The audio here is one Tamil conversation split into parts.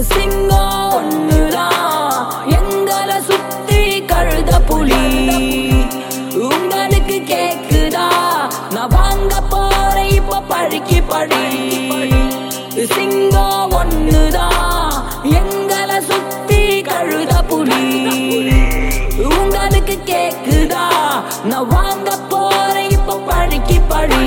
சிங்கம் ஒண்ணுதான் எங்களை சுத்தி கழுத புலி உங்களுக்கு கேக்குதா நான் வாங்க போறேன் இப்ப பழிக்கு பழி சிங்கம் ஒண்ணுதான் எங்களை சுத்தி கழுத புலி உங்களுக்கு கேக்குதா நான் வாங்க போறேன் இப்ப பழிக்கு பழி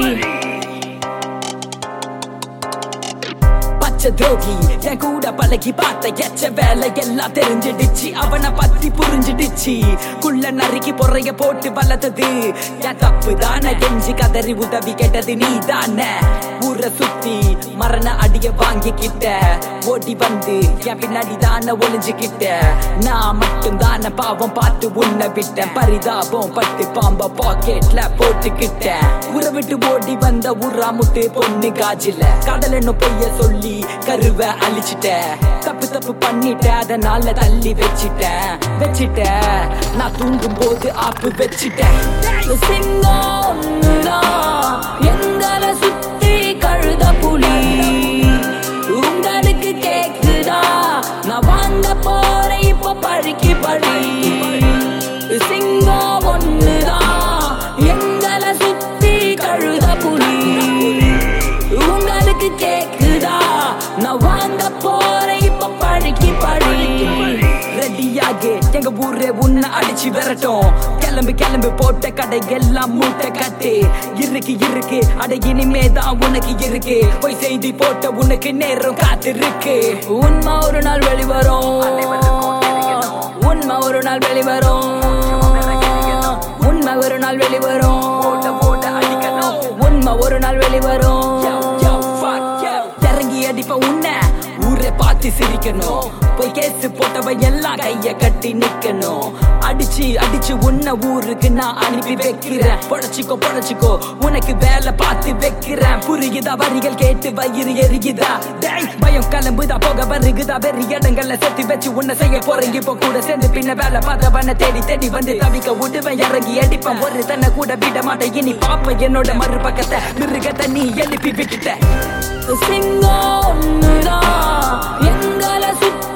பச்சை துரோகி என் கூட பழகி பார்த்த எச்ச வேலை எல்லாம் தெரிஞ்சிடுச்சு அவனை பத்தி புரிஞ்சிடுச்சு குள்ள நறுக்கி பொறைய போட்டு வளர்த்தது என் தப்பு தானே கெஞ்சி கதறி உதவி கேட்டது நீ தானே ஊரை சுத்தி மரண அடிய வாங்கிக்கிட்ட ஓடி வந்து என் பின்னாடி தானே ஒளிஞ்சுக்கிட்ட நான் மட்டும் தானே பாவம் பார்த்து உன்னை விட்டேன் பரிதாபம் பட்டு பாம்ப பாக்கெட்ல போட்டுக்கிட்டேன் ஊரை விட்டு ஓடி வந்த ஊரா முட்டு பொண்ணு காஜில கடல் என்ன பொய்ய சொல்லி கருவை அழிச்சிட்ட தப்பு தப்பு பண்ணிட்ட அதனால தள்ளி வச்சிட்டேன் வச்சிட்டேன் நான் தூங்கும் போது ஆப்பு வச்சிட்டேன் சிங்கம் ஒண்ணுதான் எங்களை சுத்தி கழுத புலி உங்களுக்கு கேக்குதா நான் வாங்க போறேன் இப்ப பழிக்கு பழி சிங்கம் ஒண்ணுதான் எங்களை சுத்தி கழுத புலி உங்களுக்கு கேக்குதா நான் வாங்க போறேன் இப்ப பழிக்கு பழி ரெடியாக எங்க ஊரே உன்னை அடிச்சு விரட்டும் கிளம்பு கிளம்பு போட்ட கடை எல்லாம் மூட்டை கட்டு இருக்கு இருக்கு அட இனிமே தான் உனக்கு இருக்கு போய் செய்தி போட்ட உனக்கு நேரம் காத்திருக்கு உண்மை ஒரு நாள் வெளிவரும் உண்மை ஒரு நாள் வெளிவரும் உண்மை ஒரு நாள் வெளிவரும் உண்மை ஒரு நாள் வெளிவரும் இறங்கி அடிப்ப உன்னை ஊரே பார்த்து சிரிக்கணும் போய் கேஸ் போட்டவ எல்லாம் கைய கட்டி நிக்கணும் அடிச்சு அடிச்சு உன்னை ஊருக்கு நான் அனுப்பி வைக்கிறேன் பொழைச்சிக்கோ பொழைச்சிக்கோ உனக்கு வேலை பார்த்து வைக்கிறேன் புரியுதா வரிகள் கேட்டு வயிறு எரியுதா டேய் பயம் கிளம்புதா போக வருகுதா வெறி இடங்கள்ல சேர்த்து வச்சு உன்னை செய்ய போறீங்க இப்போ கூட சேர்ந்து பின்ன வேலை பார்த்தவன தேடி தேடி வந்து தவிக்க விடுவேன் இறங்கி அடிப்பேன் ஒரு தன்னை கூட விட மாட்டேன் இனி பாப்ப என்னோட மறுபக்கத்தை மிருகத்தை நீ எழுப்பி விட்டுட்ட சிங்கம் ஒண்ணுதான் எங்களை சுத்தி